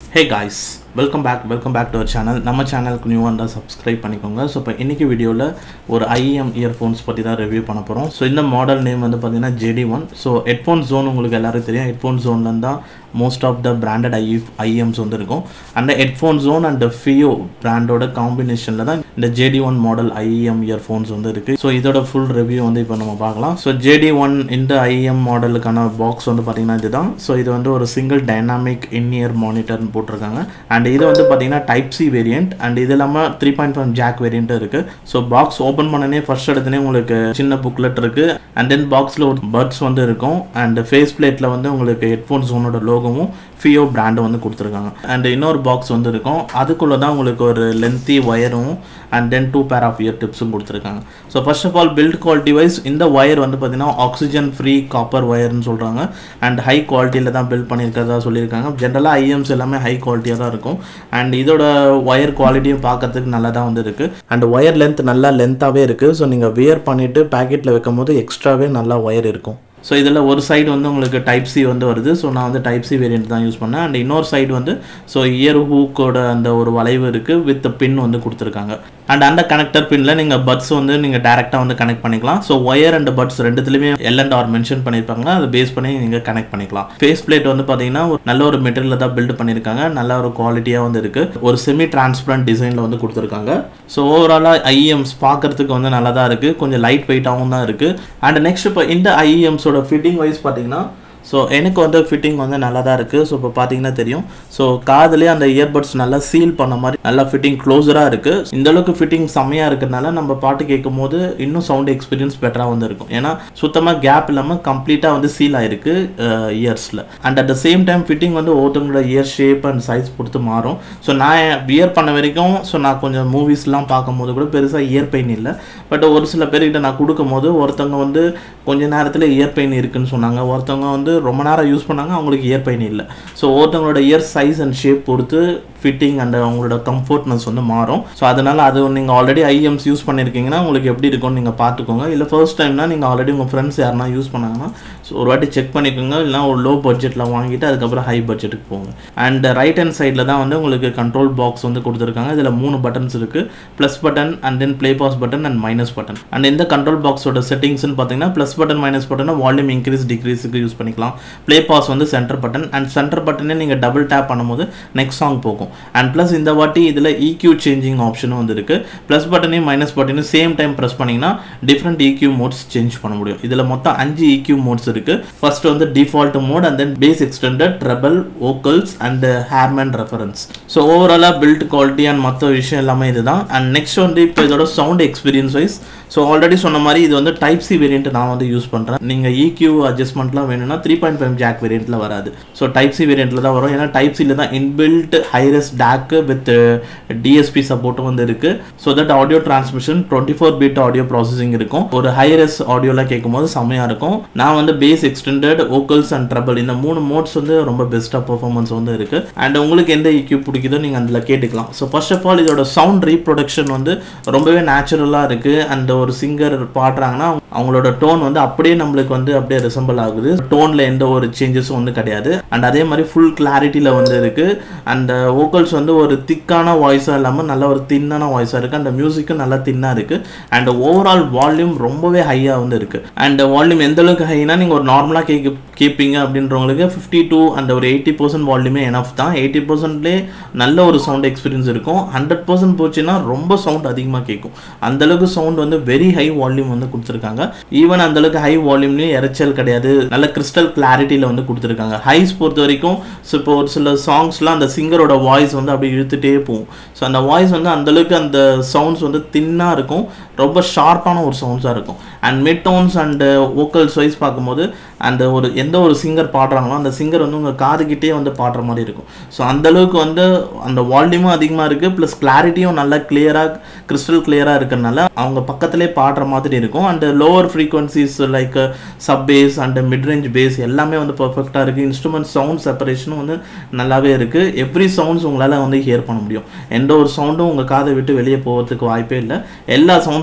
hey guys welcome back welcome back to our channel நம்ம சேனலுக்கு நியூவாக இருந்தால் சப்ஸ்கிரைப் பண்ணிக்கோங்க ஸோ இப்போ இன்றைக்கி வீடியோவில் ஒரு ஐஎம் இயர்ஃபோன்ஸ் பற்றி தான் ரிவ்யூ பண்ண போகிறோம் ஸோ இந்த மாடல் நேம் வந்து பார்த்தீங்கன்னா JD one so headphone zone உங்களுக்கு எல்லாருக்கும் தெரியும் ஹெட்ஃபோன் ஜோன்லேருந்து தான் most of the branded I IEMs வந்து இருக்கும் அந்த ஹெட்ஃபோன் ஜோன் அண்ட் ஃபியோ பிராண்டோட காம்பினேஷனில் தான் இந்த JD one model IEM earphones வந்து இருக்குது ஸோ இதோட ஃபுல் ரிவ்யூ வந்து இப்போ நம்ம பார்க்கலாம் ஸோ ஜேடி ஒன் இந்த ஐஎம் மாடலுக்கான பாக்ஸ் வந்து பார்த்தீங்கன்னா இதுதான் ஸோ இது வந்து ஒரு சிங்கிள் டைனாமிக் இன் இயர் மானிட்டர்னு போட்டிருக்காங்க அண்ட் இது வந்து பார்த்தீங்கன்னா டைப் சி வேரியன்ட் அண்ட் இது இல்லாமல் த்ரீ பாயிண்ட் ஃபைவ் ஜாக் வேரியன்ட்டும் இருக்குது ஸோ பாக்ஸ் ஓப்பன் பண்ணனே ஃபர்ஸ்ட் எடுத்தனே உங்களுக்கு சின்ன புக்லெட் இருக்குது அண்ட் தென் பாக்ஸில் ஒரு பட்ஸ் வந்து இருக்கும் அண்ட் ஃபேஸ் பிளேட்டில் வந்து உங்களுக்கு ஹெட்ஃபோன் ஜோனோட லோகமும் ஃபியோ பிராண்டும் வந்து கொடுத்துருக்காங்க அண்ட் இன்னொரு பாக்ஸ் வந்து இருக்கும் அதுக்குள்ளே தான் உங்களுக்கு ஒரு லென்த்தி ஒயரும் and then two pair of ear டிப்ஸும் கொடுத்துருக்காங்க so first of all build quality wise இந்த ஒயர் வந்து பார்த்தீங்கன்னா ஆக்சிஜன் ஃப்ரீ காப்பர் ஒயர்னு சொல்கிறாங்க அண்ட் ஹை குவாலிட்டியில் தான் பில்ட் பண்ணியிருக்கிறதா சொல்லியிருக்காங்க ஜென்ரலாக ஐஎம்ஸ் எல்லாமே ஹை குவாலிட்டியாக தான் இருக்கும் அண்ட் இதோட ஒயர் குவாலிட்டியும் பார்க்கறதுக்கு நல்லா தான் வந்து இருக்குது அண்ட் ஒயர் லென்த் நல்லா லென்த்தாகவே இருக்குது ஸோ நீங்கள் வியர் பண்ணிவிட்டு பேக்கெட்டில் வைக்கும் போது எக்ஸ்ட்ராவே நல்லா ஒயர் இருக்கும் ஸோ இதில் ஒரு சைடு வந்து உங்களுக்கு டைப் சி வந்து வருது ஸோ நான் வந்து டைப் சி வேரியன்ட் தான் யூஸ் பண்ணேன் அண்ட் இன்னொரு சைடு வந்து ஸோ இயர் ஹூக்கோட அந்த ஒரு வளைவு இருக்குது வித் பின் வந்து கொடுத்துருக்காங்க அண்ட் அந்த கனெக்டர் பின்னில் நீங்கள் பட்ஸ் வந்து நீங்கள் டேரெக்டாக வந்து கனெக்ட் பண்ணிக்கலாம் ஸோ ஒயர் அண்ட் பட்ஸ் ரெண்டுத்துலையுமே எல் அண்ட் ஆர் மென்ஷன் பண்ணியிருப்பாங்க அதை பேஸ் பண்ணி நீங்கள் கனெக்ட் பண்ணிக்கலாம் ஃபேஸ் பிளேட் வந்து பார்த்தீங்கன்னா ஒரு நல்ல ஒரு மெட்டீரியல் தான் பில்ட் பண்ணியிருக்காங்க நல்ல ஒரு குவாலிட்டியாக வந்து இருக்குது ஒரு செமி டிரான்ஸ்பரண்ட் டிசைனில் வந்து கொடுத்துருக்காங்க ஸோ ஓவராலாக ஐஎம்ஸ் பார்க்கறதுக்கு வந்து நல்லா தான் இருக்குது கொஞ்சம் லைட் வெயிட்டாகவும் தான் இருக்குது அண்ட் நெக்ஸ்ட் இப்போ இந்த ஐஎம்ஸோட ஃபிட்டிங் வைஸ் பார்த்தீங்கன்னா ஸோ எனக்கு வந்து ஃபிட்டிங் வந்து நல்லா தான் இருக்குது ஸோ இப்போ பார்த்தீங்கன்னா தெரியும் ஸோ காதுலேயே அந்த இயர்பட்ஸ் நல்லா சீல் பண்ண மாதிரி நல்லா ஃபிட்டிங் க்ளோஸராக இருக்குது இந்த அளவுக்கு ஃபிட்டிங் செம்மையாக இருக்கிறதுனால நம்ம பாட்டு கேட்கும் போது இன்னும் சவுண்ட் எக்ஸ்பீரியன்ஸ் பெட்டராக வந்து இருக்கும் ஏன்னா சுத்தமாக கேப் இல்லாமல் கம்ப்ளீட்டாக வந்து சீல் ஆயிருக்கு இயர்ஸில் and at the same time fitting வந்து ஒவ்வொருத்தவங்களோட இயர் ஷேப் அண்ட் சைஸ் பொறுத்து மாறும் ஸோ நான் வியர் பண்ண வரைக்கும் ஸோ நான் கொஞ்சம் மூவிஸ்லாம் பார்க்கும்போது கூட பெருசாக இயர் பெயின் இல்லை பட் ஒரு சில பேர்கிட்ட நான் கொடுக்கும்போது ஒருத்தவங்க வந்து கொஞ்ச நேரத்தில் இயர் பெயின் இருக்குன்னு சொன்னாங்க ஒருத்தவங்க வந்து ரொம்ப நேரம் யூஸ் பண்ணாங்க அவங்களுக்கு இயர் பெயின் இல்லை ஸோ ஒருத்தவங்களோட இயர் சைஸ் அண்ட் ஷேப் பொறுத்து ஃபிட்டிங் அண்ட் அவங்களோட கம்ஃபர்ட்னஸ் வந்து மாறும் ஸோ அதனால் அது நீங்கள் ஆல்ரெடி ஐஎம்ஸ் யூஸ் பண்ணியிருக்கீங்கன்னா உங்களுக்கு எப்படி இருக்கும்னு நீங்கள் பார்த்துக்கோங்க இல்லை ஃபர்ஸ்ட் டைம்னா நீங்கள் ஆல்ரெடி உங்கள் ஃப்ரெண்ட்ஸ் யாருனா யூஸ் பண்ணாங்கன்னா ஸோ ஒரு வாட்டி செக் பண்ணிக்கோங்க இல்லைனா ஒரு லோ பட்ஜெட்டில் வாங்கிட்டு அதுக்கப்புறம் ஹை பட்ஜெட்டுக்கு போங்க அண்ட் ரைட் ஹேண்ட் சைடில் தான் வந்து உங்களுக்கு கண்ட்ரோல் பாக்ஸ் வந்து கொடுத்துருக்காங்க இதில் மூணு பட்டன்ஸ் இருக்குது plus button and then play pause button and minus button and இந்த கண்ட்ரோல் பாக்ஸோட செட்டிங்ஸ்னு பார்த்தீங்கன்னா plus button minus button volume increase டிக்ரீஸுக்கு யூஸ் பண்ணிக்கலாம் ப்ளே பாஸ் வந்து சென்டர் பட்டன் அண்ட் சென்டர் பட்டனே நீங்கள் டபுள் டேப் பண்ணும்போது நெக்ஸ்ட் சாங் போகும் அண்ட் ப்ளஸ் இந்த வாட்டி இதில் EQ சேஞ்சிங் ஆப்ஷனும் வந்து இருக்குது ப்ளஸ் பட்டனையும் மைனஸ் பட்டனையும் சேம் டைம் ப்ரெஸ் பண்ணிங்கன்னா டிஃப்ரெண்ட் EQ மோட்ஸ் சேஞ்ச் பண்ண முடியும் இதில் மொத்தம் அஞ்சு EQ மோட்ஸ் இருக்குது ஃபர்ஸ்ட் வந்து default mode and then bass extended treble vocals and Harman reference so ஓவராலாக பில்ட் குவாலிட்டி அண்ட் மற்ற விஷயம் எல்லாமே இதுதான் அண்ட் நெக்ஸ்ட் வந்து இப்போ இதோட sound experience wise so already சொன்ன மாதிரி இது வந்து டைப் சி வேரியன்ட் நான் வந்து யூஸ் பண்ணுறேன் நீங்கள் EQ அட்ஜஸ்ட்மெண்ட்லாம் வேணும்னா த்ரீ பாயிண்ட் ஃபைவ் ஜாக் வேரியண்ட்டில் வராது ஸோ டைப் சி வேரியண்ட்டில் தான் வரும் ஏன்னா டைப் சியில் தான் inbuilt hi res DAC with DSP சப்போர்ட்டும் வந்து இருக்குது so that audio transmission twenty four bit audio processing இருக்கும் ஒரு ஹைரஸ் ஆடியோலாம் கேட்கும் போது செம்மையாக இருக்கும் நான் வந்து bass extended vocals and treble இந்த மூணு மோட்ஸ் வந்து ரொம்ப பெஸ்ட்டாக பர்ஃபார்மன்ஸ் வந்து இருக்குது அண்ட் உங்களுக்கு எந்த EQ பிடிக்குதோ நீங்கள் அதில் கேட்டுக்கலாம் ஸோ ஃபர்ஸ்ட் ஆஃப் ஆல் இதோட சவுண்ட் ரீப்ரொடக்ஷன் வந்து ரொம்பவே நேச்சுரலாக இருக்குது அண்ட் ஒரு சிங்கர் பாடுறாங்கன்னா அவங்களோட டோன் வந்து அப்படியே நம்மளுக்கு வந்து அப்படியே ரிசம்பிள் ஆகுது டோனில் எந்த ஒரு சேஞ்சஸும் வந்து கிடையாது அண்ட் அதே மாதிரி ஃபுல் கிளாரிட்டியில் வந்து இருக்குது அண்ட் வோக்கல்ஸ் வந்து ஒரு திக்கான வாய்ஸாக இல்லாமல் நல்ல ஒரு தின்னான வாய்ஸாக இருக்குது அந்த மியூசிக்கும் நல்லா தின்னாக இருக்குது அண்ட் ஓவரால் வால்யூம் ரொம்பவே ஹையாக வந்து இருக்குது அண்ட் வால்யூம் எந்த அளவுக்கு ஹைனா நீங்கள் ஒரு நார்மலாக கேட்க கேட்பீங்க அப்படின்றவங்களுக்கு ஃபிஃப்டி டூ அந்த ஒரு எயிட்டி பர்சன்ட் வால்யூமே எனஃப் தான் எயிட்டி பர்சன்ட்லேயே நல்ல ஒரு சவுண்ட் எக்ஸ்பீரியன்ஸ் இருக்கும் ஹண்ட்ரட் பர்சன்ட் போச்சுன்னா ரொம்ப சவுண்ட் அதிகமாக கேட்கும் அந்தளவுக்கு சவுண்ட் வந்து வெரி ஹை வால்யூம் வந்து கொடுத்துருக்காங்க ஈவன் அந்தளவுக்கு ஹை வால்யூம்லேயும் இறைச்சல் கிடையாது நல்ல கிறிஸ்டல் கிளாரிட்டியில் வந்து கொடுத்துருக்காங்க ஹைஸ் பொறுத்த வரைக்கும் ஸோ இப்போ ஒரு சில சாங்ஸ்லாம் அந்த சிங்கரோட வாய்ஸ் வந்து அப்படியே இழுத்துட்டே போகும் ஸோ அந்த வாய்ஸ் வந்து அந்தளவுக்கு அந்த சவுண்ட்ஸ் வந்து தின்னாக இருக்கும் ரொம்ப ஷார்ப்பான ஒரு சவுண்ட்ஸாக இருக்கும் and mid tones and vocals wise பார்க்கும்போது அந்த ஒரு எந்த ஒரு சிங்கர் பாடுறாங்களோ அந்த சிங்கர் வந்து உங்கள் காதுகிட்டே வந்து பாடுற மாதிரி இருக்கும் ஸோ அந்தளவுக்கு வந்து அந்த வால்யூமும் அதிகமாக இருக்குது ப்ளஸ் கிளாரிட்டியும் நல்லா கிளியராக கிறிஸ்டல் கிளியராக இருக்கிறனால அவங்க பக்கத்துலேயே பாடுற மாதிரி இருக்கும் and lower frequencies like sub bass and midrange bass எல்லாமே வந்து பர்ஃபெக்டாக இருக்குது இன்ஸ்ட்ருமெண்ட் சவுண்ட் செப்பரேஷனும் வந்து நல்லாவே இருக்குது எவ்ரி சவுண்ட்ஸ் உங்களால் வந்து ஹியர் பண்ண முடியும் எந்த ஒரு சவுண்டும் உங்கள் காதை விட்டு வெளியே போகிறதுக்கு வாய்ப்பே இல்லை எல்லா சவுண்ட்ஸும்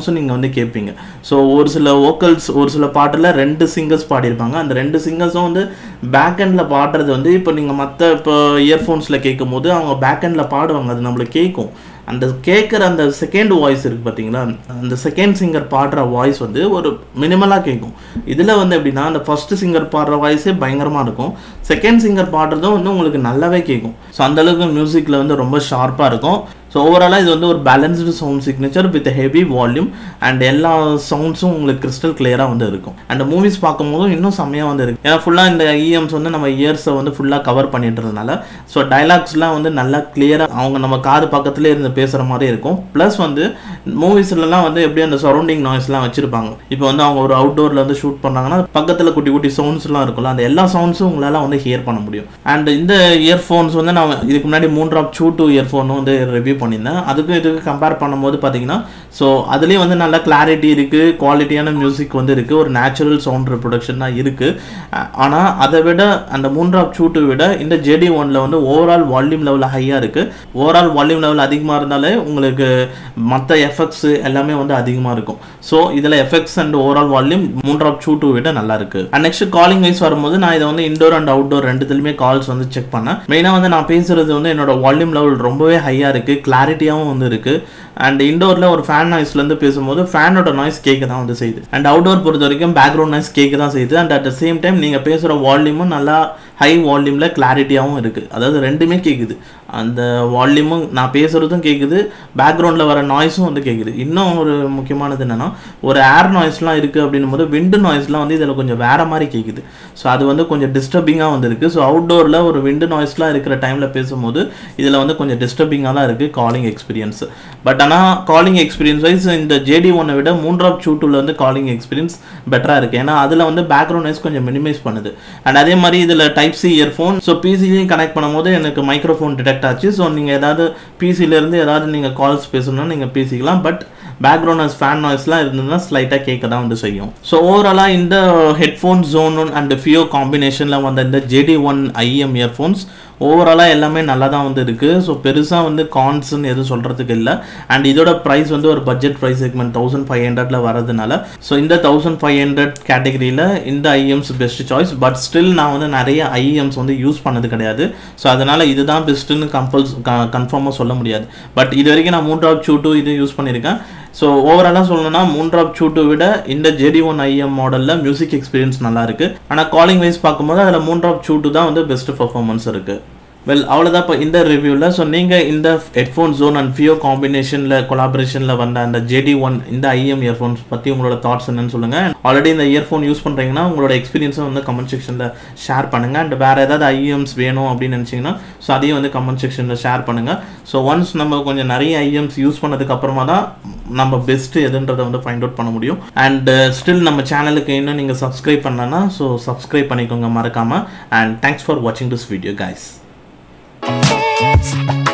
சவுண்ட்ஸும் நீங்கள் வந்து கேட்பீங்க ஸோ ஒரு சில வோக்கல்ஸ் ஒரு சில பாட்டில் ரெண்டு சிங்கர்ஸ் பாடியிருப்பாங்க அந்த ரெண்டு சிங்கர்ஸும் வந்து பேக் எண்டில் பாடுறது வந்து இப்போ நீங்கள் மற்ற இப்போ இயர்ஃபோன்ஸில் கேட்கும் போது அவங்க பேக் எண்டில் பாடுவாங்க அது நம்மளுக்கு கேட்கும் அந்த கேட்குற அந்த செகண்ட் வாய்ஸ் இருக்குது பார்த்தீங்களா அந்த செகண்ட் சிங்கர் பாடுற வாய்ஸ் வந்து ஒரு மினிமலாக கேட்கும் இதில் வந்து எப்படின்னா அந்த ஃபஸ்ட்டு சிங்கர் பாடுற வாய்ஸே பயங்கரமாக இருக்கும் செகண்ட் சிங்கர் பாடுறதும் வந்து உங்களுக்கு நல்லாவே கேட்கும் ஸோ அந்தளவுக்கு மியூசிக்கில் வந்து ரொம்ப ஷார்ப்பாக இருக்கும் ஸோ ஓவராலாக இது வந்து ஒரு balanced sound signature with heavy volume and எல்லா சவுண்ட்ஸும் உங்களுக்கு கிறிஸ்டல் கிளியராக வந்து இருக்கும் அண்ட் மூவிஸ் பார்க்கும்போதும் இன்னும் செம்மையாக வந்து இருக்கு ஏன்னா ஃபுல்லாக இந்த இஎம்ஸ் வந்து நம்ம இயர்ஸை வந்து ஃபுல்லாக கவர் பண்ணிட்டுறதுனால ஸோ டைலாக்ஸ்லாம் வந்து நல்லா கிளியராக அவங்க நம்ம காது பக்கத்துலேயே இருந்து பேசுகிற மாதிரி இருக்கும் ப்ளஸ் வந்து மூவிஸ்லலாம் வந்து எப்படி அந்த சரௌண்டிங் நாய்ஸ்லாம் வச்சுருப்பாங்க இப்போ வந்து அவங்க ஒரு அவுட்டோரில் வந்து ஷூட் பண்ணாங்கன்னா பக்கத்தில் குட்டி குட்டி சவுண்ட்ஸ்லாம் இருக்கும்ல அந்த எல்லா சவுண்ட்ஸும் உங்களால் வந்து ஹியர் பண்ண முடியும் அண்ட் இந்த இயர்ஃபோன்ஸ் வந்து நான் இதுக்கு முன்னாடி மூன்றாம் சூ டூ இயர்ஃபோன் வந்து ரிவ்யூ பண்ணியிருந்தேன் அதுக்கும் இதுக்கு கம்பேர் பண்ணும்போது பார்த்தீங்கன்னா ஸோ அதுலேயும் வந்து நல்ல கிளாரிட்டி இருக்குது குவாலிட்டியான மியூசிக் வந்து இருக்குது ஒரு நேச்சுரல் சவுண்ட் ரிப்ரொடக்ஷன் தான் இருக்குது ஆனால் அதை விட அந்த மூன்றாம் சூட்டை விட இந்த ஜெடி ஒனில் வந்து ஓவரால் வால்யூம் லெவல் ஹையாக இருக்குது ஓவரால் வால்யூம் லெவல் அதிகமாக இருந்தாலே உங்களுக்கு மற்ற எஃபெக்ட்ஸ் எல்லாமே வந்து அதிகமாக இருக்கும் ஸோ இதில் எஃபெக்ட்ஸ் அண்ட் ஓவரால் வால்யூம் மூன்றாம் சூட்டை விட நல்லா இருக்குது அண்ட் நெக்ஸ்ட் காலிங் வைஸ் வரும்போது நான் இதை வந்து இண்டோர் அண்ட் அவுட்டோர் ரெண்டுத்துலையுமே கால்ஸ் வந்து செக் பண்ணேன் மெயினாக வந்து நான் பேசுகிறது வந்து என்னோட வால்யூம் லெவல் ரொம்பவே ஹையாக இருக்குது கிளாரிட்டியாகவும் வந்து இருக்குது அண்ட் இண்டோரில் ஒரு ஃபேன் நாய்ஸ்லேருந்து பேசும்போது ஃபேனோட நாய்ஸ் கேட்க தான் வந்து செய்யுது அண்ட் அவுட்டோர் பொறுத்த வரைக்கும் பேக்ரவுண்ட் நாய்ஸ் கேட்க தான் செய்யுது and at the same time நீங்கள் பேசுகிற வால்யூமும் நல்லா ஹை வால்யூமில் கிளாரிட்டியாகவும் இருக்குது அதாவது ரெண்டுமே கேட்குது அந்த வால்யூமும் நான் பேசுகிறதும் கேட்குது பேக்ரவுண்டில் வர நாய்ஸும் வந்து கேட்குது இன்னும் ஒரு முக்கியமானது என்னென்னா ஒரு ஏர் நாய்ஸ்லாம் இருக்குது அப்படின்னும் போது விண்டு நாய்ஸ்லாம் வந்து இதில் கொஞ்சம் வேறு மாதிரி கேட்குது ஸோ அது வந்து கொஞ்சம் டிஸ்டர்பிங்காக வந்து இருக்குது ஸோ அவுட்டோரில் ஒரு விண்டு நாய்ஸ்லாம் இருக்கிற டைமில் பேசும்போது இதில் வந்து கொஞ்சம் டிஸ்டர்பிங்காக தான் இருக்குது காலிங் எக்ஸ்பீரியன்ஸ் பட் ஆனால் காலிங் எக்ஸ்பீரியன்ஸ் வைஸ் இந்த ஜேடி ஒன்னை விட மூன்றாம் சூட்டில் வந்து காலிங் எக்ஸ்பீரியன்ஸ் பெட்டராக இருக்குது ஏன்னா அதில் வந்து பேக்ரவுண்ட் நாய்ஸ் கொஞ்சம் மினிமைஸ் பண்ணுது அண்ட் அதே மாதிரி இதில் டைப் சி இயர்ஃபோன் ஸோ பிசிலையும் கனெக்ட் பண்ணும்போது எனக்கு மைக்ரோஃபோன் டிடெக்ட் ஆச்சு ஸோ நீங்கள் ஏதாவது பிசிலேருந்து ஏதாவது நீங்கள் கால்ஸ் பேசணும்னா நீங்கள் பேசிக்கலாம் பட் பேக்ரவுண்ட் நாய்ஸ் ஃபேன் நாய்ஸ்லாம் இருந்ததுன்னா ஸ்லைட்டாக கேட்க தான் வந்து செய்யும் ஸோ ஓவராலாக இந்த headphone Zone one and FiiO காம்பினேஷனில் வந்த இந்த ஜேடி ஒன் ஐஎம் இயர்ஃபோன்ஸ் ஓவராலாக எல்லாமே நல்லா தான் வந்து இருக்குது ஸோ பெருசாக வந்து கான்ஸ்ன்னு எதுவும் சொல்கிறதுக்கு இல்லை அண்ட் இதோட ப்ரைஸ் வந்து ஒரு budget price segment thousand five ஹண்ட்ரட்ல வரதுனால ஸோ இந்த தௌசண்ட் ஃபைவ் ஹண்ட்ரட் கேட்டகரியில் இந்த IEMs best choice but still நான் வந்து நிறைய ஐஎம்ஸ் வந்து யூஸ் பண்ணது கிடையாது ஸோ அதனால் இதுதான் பெஸ்ட்டுன்னு கம்பல்ஸ் கன்ஃபார்மாக சொல்ல முடியாது பட் இது வரைக்கும் நான் மூன்றாவது சூ டூ இது யூஸ் பண்ணியிருக்கேன் ஸோ ஓவராலாக சொல்லணும்னா மூன்றாம் சூட்டை விட இந்த ஜெடி ஒன் ஐஎம் மாடலில் மியூசிக் எக்ஸ்பீரியன்ஸ் நல்லா இருக்கு ஆனால் காலிங் வைஸ் பார்க்கும்போது அதில் மூன்றாம் சூட்டு தான் வந்து பெஸ்ட் பர்ஃபார்மன்ஸ் இருக்கு வெல் அவ்வளோதான் இப்போ இந்த ரிவ்யூவில் ஸோ நீங்கள் இந்த ஹெட்ஃபோன் ஜோன் அண்ட் ஃபியோ காம்பினேஷனில் கொலாபரேஷனில் வந்த அந்த ஜெடி ஒன் இந்த ஐஎம் இயர்ஃபோன்ஸ் பற்றி உங்களோட தாட்ஸ் என்னன்னு சொல்லுங்கள் ஆல்ரெடி இந்த இயர்ஃபோன் யூஸ் பண்ணுறீங்கன்னா உங்களோட எக்ஸ்பீரியன்ஸை வந்து கமெண்ட் செக்ஷனில் ஷேர் பண்ணுங்கள் அண்ட் வேறு ஏதாவது ஐஎம்ஸ் வேணும் அப்படின்னு நினச்சிங்கன்னா ஸோ அதையும் வந்து கமெண்ட் செக்ஷனில் ஷேர் பண்ணுங்கள் ஸோ ஒன்ஸ் நம்ம கொஞ்சம் நிறைய ஐஎம்ஸ் யூஸ் பண்ணதுக்கு அப்புறமா தான் நம்ம பெஸ்ட்டு எதுன்றதை வந்து ஃபைண்ட் அவுட் பண்ண முடியும் அண்ட் ஸ்டில் நம்ம சேனலுக்கு இன்னும் நீங்கள் சப்ஸ்கிரைப் பண்ணலன்னா ஸோ சப்ஸ்கிரைப் பண்ணிக்கோங்க மறக்காமல் அண்ட் தேங்க்ஸ் ஃபார் வாட்சிங் திஸ் வீடியோ கைஸ் It's